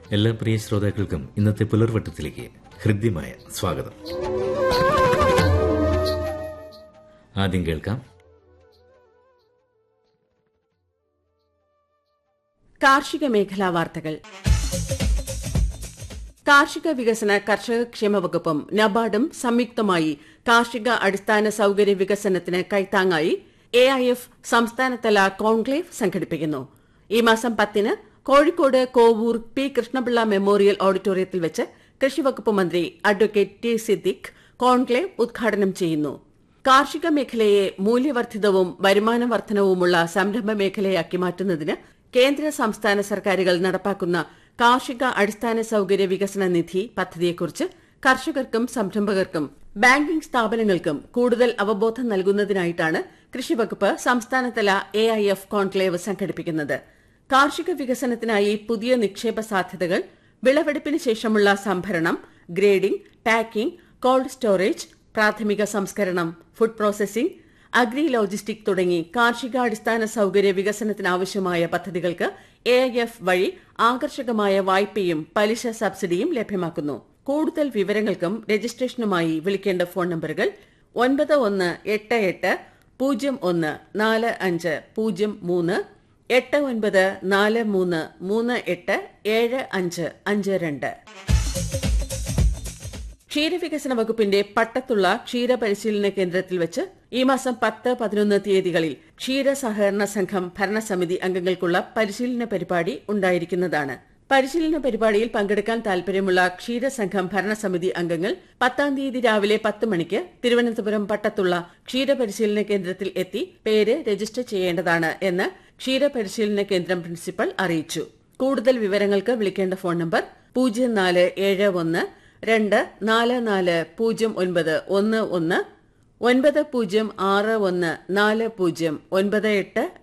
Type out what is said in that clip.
എല്ലാ പ്രിയ ശ്രോതാക്കൾക്കും ഇന്നത്തെ പുലർവട്ടത്തിലേക്ക് ഹൃദ്യമായ സ്വാഗതം ആദ്യം കേൾക്കാം കാർഷിക മേഖലാ വാർത്തകൾ കാർഷിക വികസന കർഷക ക്ഷേമ വകുപ്പും നബാർഡും സംയുക്തമായി കാർഷിക അടിസ്ഥാന സൌകര്യ വികസനത്തിന് കൈത്താങ്ങായി എ ഐ എഫ് സംസ്ഥാനതല കോൺക്ലേവ് സംഘടിപ്പിക്കുന്നു ഈ മാസം പത്തിന് കോഴിക്കോട് കോവൂർ പി കൃഷ്ണപിള്ള മെമ്മോറിയൽ ഓഡിറ്റോറിയത്തിൽ വെച്ച് കൃഷിവകുപ്പ് മന്ത്രി അഡ്വക്കേറ്റ് ടി സിദ്ദിഖ് കോൺക്ലേവ് ഉദ്ഘാടനം ചെയ്യുന്നു കാർഷിക മേഖലയെ മൂല്യവർദ്ധിതവും വരുമാന വർധനവുമുള്ള സംരംഭ മേഖലയാക്കി മാറ്റുന്നതിന് കേന്ദ്ര സംസ്ഥാന സർക്കാരുകൾ നടപ്പാക്കുന്ന കാർഷിക അടിസ്ഥാന സൌകര്യ വികസന നിധി പദ്ധതിയെക്കുറിച്ച് കർഷകർക്കും സംരംഭകർക്കും ബാങ്കിംഗ് സ്ഥാപനങ്ങൾക്കും കൂടുതൽ അവബോധം നൽകുന്നതിനായിട്ടാണ് കൃഷിവകുപ്പ് സംസ്ഥാനതല എ ഐ എഫ് കോൺക്ലേവ് സംഘടിപ്പിക്കുന്നത് കാർഷിക വികസനത്തിനായി പുതിയ നിക്ഷേപ സാധ്യതകൾ വിളവെടുപ്പിന് ശേഷമുള്ള സംഭരണം ഗ്രേഡിംഗ് പാക്കിംഗ് കോൾഡ് സ്റ്റോറേജ് പ്രാഥമിക സംസ്കരണം ഫുഡ് പ്രോസസിംഗ് അഗ്രി ലോജിസ്റ്റിക് തുടങ്ങി കാർഷികാടിസ്ഥാന സൌകര്യ വികസനത്തിനാവശ്യമായ പദ്ധതികൾക്ക് എ ഐ എഫ് വഴി ആകർഷകമായ വായ്പയും പലിശ സബ്സിഡിയും ലഭ്യമാക്കുന്നു കൂടുതൽ വിവരങ്ങൾക്കും രജിസ്ട്രേഷനുമായി വിളിക്കേണ്ട ഫോൺ നമ്പറുകൾ ഒൻപത് ഒന്ന് എട്ട് എട്ട് പൂജ്യം ഒന്ന് നാല് അഞ്ച് പൂജ്യം മൂന്ന് എട്ട് ഒൻപത് നാല് മൂന്ന് മൂന്ന് എട്ട് ഏഴ് അഞ്ച് അഞ്ച് രണ്ട് ക്ഷീരവികസന വകുപ്പിന്റെ പട്ടത്തുള്ള ക്ഷീര പരിശീലന കേന്ദ്രത്തിൽ വെച്ച് ഈ മാസം പത്ത് പതിനൊന്ന് തീയതികളിൽ ക്ഷീര സഹകരണ സംഘം ഭരണസമിതി അംഗങ്ങൾക്കുള്ള പരിശീലന പരിപാടി ഉണ്ടായിരിക്കുന്നതാണ് പരിശീലന പരിപാടിയിൽ പങ്കെടുക്കാൻ താൽപര്യമുള്ള ക്ഷീരസംഘം ഭരണസമിതി അംഗങ്ങൾ പത്താം തീയതി രാവിലെ പത്ത് മണിക്ക് തിരുവനന്തപുരം പട്ടത്തുള്ള ക്ഷീരപരിശീലന കേന്ദ്രത്തിൽ എത്തി പേര് രജിസ്റ്റർ ചെയ്യേണ്ടതാണ് എന്ന് ക്ഷീരപരിശീലന കേന്ദ്രം പ്രിൻസിപ്പൽ അറിയിച്ചു കൂടുതൽ വിവരങ്ങൾക്ക് വിളിക്കേണ്ട ഫോൺ നമ്പർ പൂജ്യം നാല് ഏഴ് ഒന്ന് രണ്ട് നാല് നാല് പൂജ്യം ഒൻപത് ഒന്ന് ഒന്ന് ഒൻപത് പൂജ്യം ആറ് ഒന്ന് നാല് പൂജ്യം ഒൻപത് എട്ട്